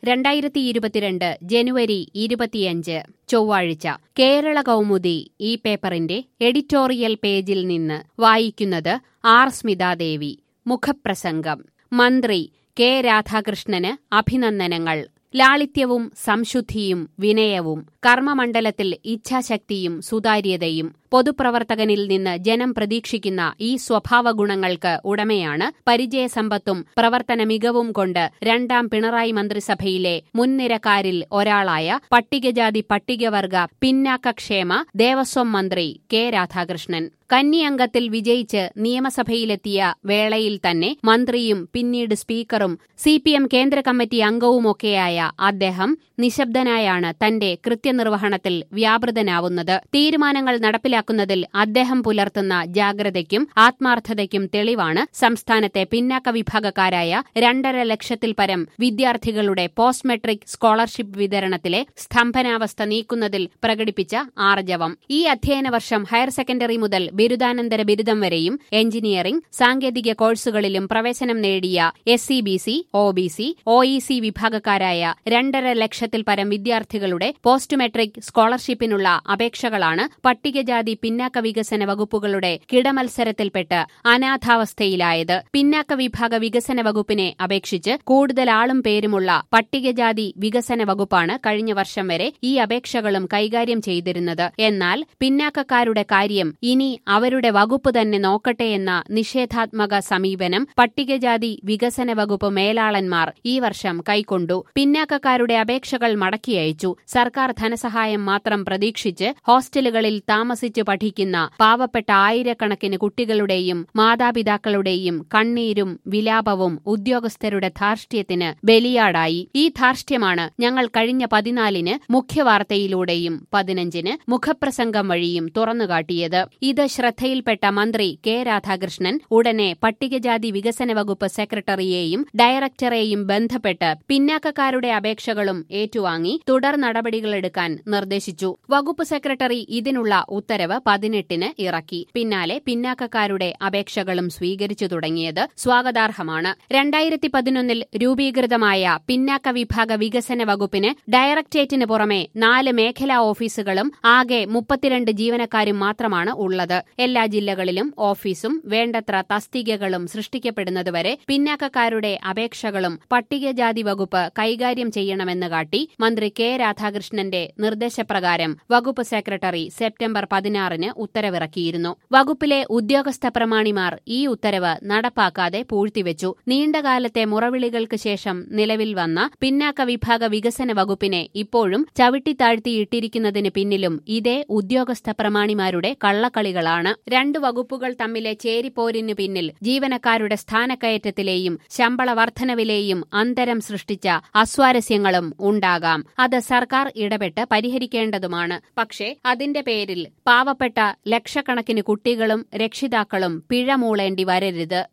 രണ്ടായിരത്തി ഇരുപത്തിരണ്ട് ജനുവരി ഇരുപത്തിയഞ്ച് ചൊവ്വാഴ്ച കേരള കൗമുദി ഈ പേപ്പറിന്റെ എഡിറ്റോറിയൽ പേജിൽ നിന്ന് വായിക്കുന്നത് ആർ സ്മിതാദേവി മുഖപ്രസംഗം മന്ത്രി കെ രാധാകൃഷ്ണന് അഭിനന്ദനങ്ങൾ ലാളിത്യവും സംശുദ്ധിയും വിനയവും കർമ്മമണ്ഡലത്തിൽ ഇച്ഛാശക്തിയും സുതാര്യതയും പൊതുപ്രവർത്തകനിൽ നിന്ന് ജനം പ്രതീക്ഷിക്കുന്ന ഈ സ്വഭാവ ഗുണങ്ങൾക്ക് ഉടമയാണ് പരിചയസമ്പത്തും പ്രവർത്തന മികവും കൊണ്ട് രണ്ടാം പിണറായി മന്ത്രിസഭയിലെ മുൻനിരക്കാരിൽ ഒരാളായ പട്ടികജാതി പട്ടികവർഗ പിന്നാക്കക്ഷേമ ദേവസ്വം മന്ത്രി കെ രാധാകൃഷ്ണൻ കന്നി അംഗത്തിൽ വിജയിച്ച് നിയമസഭയിലെത്തിയ വേളയിൽ തന്നെ മന്ത്രിയും പിന്നീട് സ്പീക്കറും സി പി എം കേന്ദ്ര കമ്മിറ്റി അംഗവുമൊക്കെയായ അദ്ദേഹം നിശബ്ദനായാണ് തന്റെ കൃത്യനിർവഹണത്തിൽ വ്യാപൃതനാവുന്നത് തീരുമാനങ്ങൾ നടപ്പിലാക്കുന്നതിൽ അദ്ദേഹം പുലർത്തുന്ന ജാഗ്രതയ്ക്കും ആത്മാർത്ഥതയ്ക്കും തെളിവാണ് സംസ്ഥാനത്തെ പിന്നാക്ക വിഭാഗക്കാരായ രണ്ടര ലക്ഷത്തിൽ പരം വിദ്യാർത്ഥികളുടെ പോസ്റ്റ് മെട്രിക് സ്കോളർഷിപ്പ് വിതരണത്തിലെ സ്തംഭനാവസ്ഥ നീക്കുന്നതിൽ പ്രകടിപ്പിച്ച ആർജവം ഈ അധ്യയന വർഷം ഹയർ സെക്കൻഡറി മുതൽ ബിരുദാനന്തര ബിരുദം വരെയും എഞ്ചിനീയറിംഗ് സാങ്കേതിക കോഴ്സുകളിലും പ്രവേശനം നേടിയ S C B C O B C O E C വിഭാഗക്കാരായ രണ്ടര ലക്ഷത്തിൽ പരം വിദ്യാർത്ഥികളുടെ പോസ്റ്റ് മെട്രിക് സ്കോളർഷിപ്പിനുള്ള അപേക്ഷകളാണ് പട്ടികജാതി പിന്നാക്ക വികസന വകുപ്പുകളുടെ കിടമത്സരത്തിൽപ്പെട്ട് അനാഥാവസ്ഥയിലായത് പിന്നാക്ക വിഭാഗ വികസന വകുപ്പിനെ അപേക്ഷിച്ച് കൂടുതൽ ആളും പേരുമുള്ള പട്ടികജാതി വികസന വകുപ്പാണ് കഴിഞ്ഞ വർഷം വരെ ഈ അപേക്ഷകളും കൈകാര്യം ചെയ്തിരുന്നത് എന്നാൽ പിന്നാക്കക്കാരുടെ കാര്യം ഇനി അവരുടെ വകുപ്പ് തന്നെ നോക്കട്ടെ എന്ന നിഷേധാത്മക സമീപനം പട്ടികജാതി വികസന വകുപ്പ് മേലാളന്മാർ ഈ വർഷം കൈക്കൊണ്ടു പിന്നാക്കക്കാരുടെ അപേക്ഷകൾ മടക്കി അയച്ചു സർക്കാർ ധനസഹായം മാത്രം പ്രതീക്ഷിച്ച് ഹോസ്റ്റലുകളിൽ താമസിച്ചു പഠിക്കുന്ന പാവപ്പെട്ട ആയിരക്കണക്കിന് കുട്ടികളുടെയും മാതാപിതാക്കളുടെയും കണ്ണീരും വിലാപവും ഉദ്യോഗസ്ഥരുടെ ധാർഷ്ട്യത്തിന് ബലിയാടായി ഈ ധാർഷ്ട്യമാണ് ഞങ്ങൾ കഴിഞ്ഞ പതിനാലിന് മുഖ്യവാർത്തയിലൂടെയും പതിനഞ്ചിന് മുഖപ്രസംഗം വഴിയും തുറന്നുകാട്ടിയത് ഇത് ശ്രദ്ധയിൽപ്പെട്ട മന്ത്രി കെ രാധാകൃഷ്ണൻ ഉടനെ പട്ടികജാതി വികസന വകുപ്പ് സെക്രട്ടറിയെയും ഡയറക്ടറെയും ബന്ധപ്പെട്ട് പിന്നാക്കക്കാരുടെ അപേക്ഷകളും ഏറ്റുവാങ്ങി തുടർ നടപടികളെടുക്കാൻ നിർദ്ദേശിച്ചു വകുപ്പ് സെക്രട്ടറി ഇതിനുള്ള ഉത്തരവ് പതിനെട്ടിന് ഇറക്കി പിന്നാലെ പിന്നാക്കക്കാരുടെ അപേക്ഷകളും സ്വീകരിച്ചു തുടങ്ങിയത് സ്വാഗതാർഹമാണ് രണ്ടായിരത്തി പതിനൊന്നിൽ രൂപീകൃതമായ പിന്നാക്ക വിഭാഗ വികസന വകുപ്പിന് ഡയറക്ടറേറ്റിന് പുറമെ നാല് മേഖലാ ഓഫീസുകളും ആകെ മുപ്പത്തിരണ്ട് ജീവനക്കാരും മാത്രമാണ് ഉള്ളത് എല്ലാ ജില്ലകളിലും ഓഫീസും വേണ്ടത്ര തസ്തികകളും സൃഷ്ടിക്കപ്പെടുന്നതുവരെ പിന്നാക്കക്കാരുടെ അപേക്ഷകളും പട്ടികജാതി വകുപ്പ് കൈകാര്യം ചെയ്യണമെന്ന് കാട്ടി മന്ത്രി കെ രാധാകൃഷ്ണന്റെ നിർദ്ദേശപ്രകാരം വകുപ്പ് സെക്രട്ടറി സെപ്റ്റംബർ പതിനാറിന് ഉത്തരവിറക്കിയിരുന്നു വകുപ്പിലെ ഉദ്യോഗസ്ഥ പ്രമാണിമാർ ഈ ഉത്തരവ് നടപ്പാക്കാതെ പൂഴ്ത്തിവെച്ചു നീണ്ടകാലത്തെ മുറവിളികൾക്ക് ശേഷം നിലവിൽ വന്ന പിന്നാക്ക വിഭാഗ വികസന വകുപ്പിനെ ഇപ്പോഴും ചവിട്ടിത്താഴ്ത്തിയിട്ടിരിക്കുന്നതിന് പിന്നിലും ഇതേ ഉദ്യോഗസ്ഥ പ്രമാണിമാരുടെ കള്ളക്കളികളാണ് രണ്ട് വകുപ്പുകൾ തമ്മിലെ ചേരിപ്പോരിന് പിന്നിൽ ജീവനക്കാരുടെ സ്ഥാനക്കയറ്റത്തിലെയും ശമ്പള വർധനവിലെയും അന്തരം സൃഷ്ടിച്ച അസ്വാരസ്യങ്ങളും ഉണ്ടാകാം അത് സർക്കാർ ഇടപെട്ട് പരിഹരിക്കേണ്ടതുമാണ് പക്ഷേ അതിന്റെ പേരിൽ പാവപ്പെട്ട ലക്ഷക്കണക്കിന് കുട്ടികളും രക്ഷിതാക്കളും പിഴ മൂളേണ്ടി വരരുത്